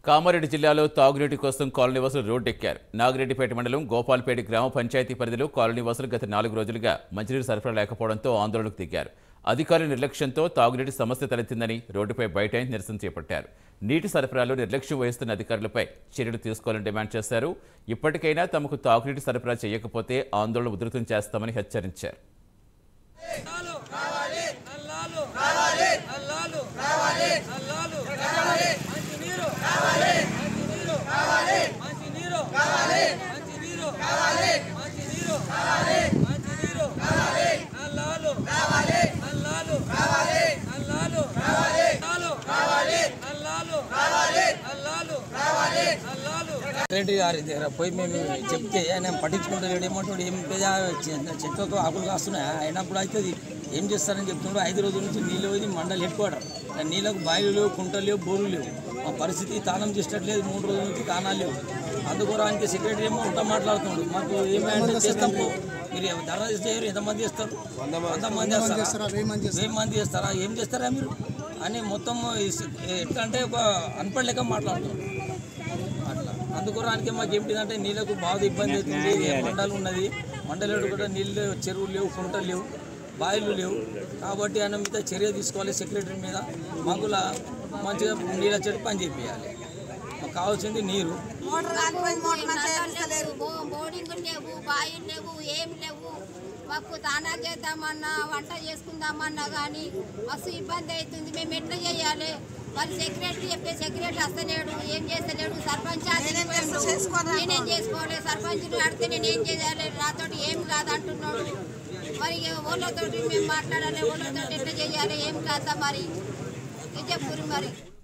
కామారెడ్డి జిల్లాలో తాగునీటి కోసం కాలనీవాసులు రోడ్డెక్కారు నాగిరెడ్డిపేట మండలం గోపాల్పేట గ్రామ పంచాయతీ పరిధిలో కాలనీవాసులు గత నాలుగు రోజులుగా మంచినీరు సరఫరా లేకపోవడంతో ఆందోళనకు దిగారు అధికారుల నిర్లక్ష్యంతో తాగునీటి సమస్య తలెత్తిందని రోడ్డుపై బయట నిరసన చేపట్టారు నీటి సరఫరాలో నిర్లక్ష్యం వహిస్తున్న అధికారులపై చర్యలు తీసుకోవాలని డిమాండ్ చేశారు ఇప్పటికైనా తమకు తాగునీటి సరఫరా చేయకపోతే ఆందోళన ఉధృతం చేస్తామని హెచ్చరించారు నల్లాలు కావాలి నల్లాలు కావాలి నల్లాలు కావాలి నల్లాలు కావాలి మంచి నీరు కావాలి మంచి నీరు కావాలి మంచి నీరు కావాలి మంచి నీరు కావాలి మంచి నీరు కావాలి మంచి నీరు కావాలి నల్లాలు కావాలి నల్లాలు కావాలి నల్లాలు కావాలి నల్లాలు కావాలి నల్లాలు కావాలి నల్లాలు కావాలి నల్లాలు సెక్రటరీ గారి దగ్గర పోయి మేము చెప్తే ఆయన పట్టించుకుంటలేడు ఏమంటాడు ఏం పెద్ద చెట్లకు ఆకులు కాస్తున్నాయి అయినప్పుడు అవుతుంది ఏం చేస్తారని చెప్తున్నాడు ఐదు రోజుల నుంచి నీళ్ళు ఇది మండలి హెడ్ క్వార్టర్ నీళ్ళకు బాయిలు లేవు కుంటలు లేవు బోర్లు లేవు మా పరిస్థితి తాళం చేసేటట్లేదు మూడు రోజుల నుంచి తానాలు లేవు అందుకోరానికి సెక్రటరీ ఏమో ఉంటా మాట్లాడుతున్నాడు మాకు ఏమైనా చేస్తాం పో. మీరు ధర చేయరు ఎంతమంది చేస్తారు వంద మంది చేస్తారా వెయ్యి మంది చేస్తారా ఏం చేస్తారా మీరు అని మొత్తం ఇస్- ఎట్లా అంటే ఒక అన్పడ్ లెక్క మాట్లాడుతున్నారు అట్లా అందుకోరానికి మాకు ఏంటిదంటే నీళ్ళకు బాగా ఇబ్బంది అవుతుంది మండలు ఉన్నది మండలేడు కూడా నీళ్ళు లేవు, చెరువులు లేవు కుంటలు లేవు బావిలు లేవు కాబట్టి ఆయన మీద చర్య తీసుకోవాలి సెక్రటరీ మీద మాకు లా- మంచిగా నీళ్ళ చెట్టు పని చేపించాలి మాకు కావాల్సింది నీరు బోర్డింగ్ లేవు బాయిలు లేవు ఏం లేవు మాకు తానా చేద్దామన్నా వంట చేసుకుందామన్నా కానీ మస్తు ఇబ్బంది అవుతుంది మేము ఎట్లా చేయాలి మరి సెక్రటరీ చెప్పే సెక్రటరీ వస్తలేడు ఏం చేస్తలేడు సర్పంచ్ ఆదికి పోయిండు. నేనేం చేసుకోవాలి సర్పంచ్ అడిగితే నేను ఏం చేయాలి నాతోటి ఏం కాదు అంటున్నాడు మరి ఇక ఓళ్ళతోటి మేము మాట్లాడాలి ఓళ్ళతోటి ఎట్లా చేయాలి ఏం కాదా మరి ఇది చెప్పురు మరి